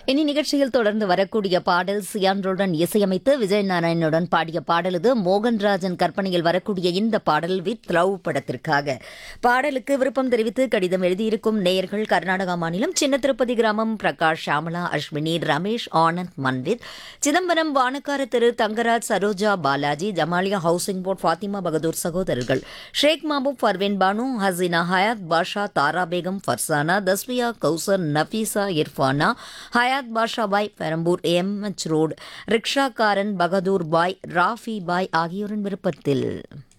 இனி நிகழ்ச்சியில் தொடர்ந்து வரக்கூடிய பாடல் சியான்ருடன் இசையமைத்து விஜய் நாராயணனுடன் பாடிய பாடல் இது மோகன்ராஜன் கற்பனையில் வரக்கூடிய இந்த பாடல் வித் லவ் படத்திற்காக பாடலுக்கு விருப்பம் தெரிவித்து கடிதம் எழுதியிருக்கும் நேயர்கள் கர்நாடகா மாநிலம் சின்ன திருப்பதி கிராமம் பிரகாஷ் ஷாமலா அஸ்வினி ரமேஷ் ஆனந்த் மன்வித் சிதம்பரம் வானக்கார திரு தங்கராஜ் சரோஜா பாலாஜி ஜமாலியா ஹவுசிங் போர்ட் ஃபாத்திமா பகதூர் சகோதரர்கள் ஷேக் மாபூப் பர்வீன் பானு ஹசீனா ஹயாத் பாஷா தாரா பேகம் ஃபர்சானா தஸ்வியா கௌசர் நஃபீசா இர்ஃபானா ஹயாத் பாஷா பாய் பெரம்பூர் எம்எச் ரோடு ரிக்ஷாக்காரன் பகதூர் பாய் ராஃபி பாய் ஆகியோரின் விருப்பத்தில்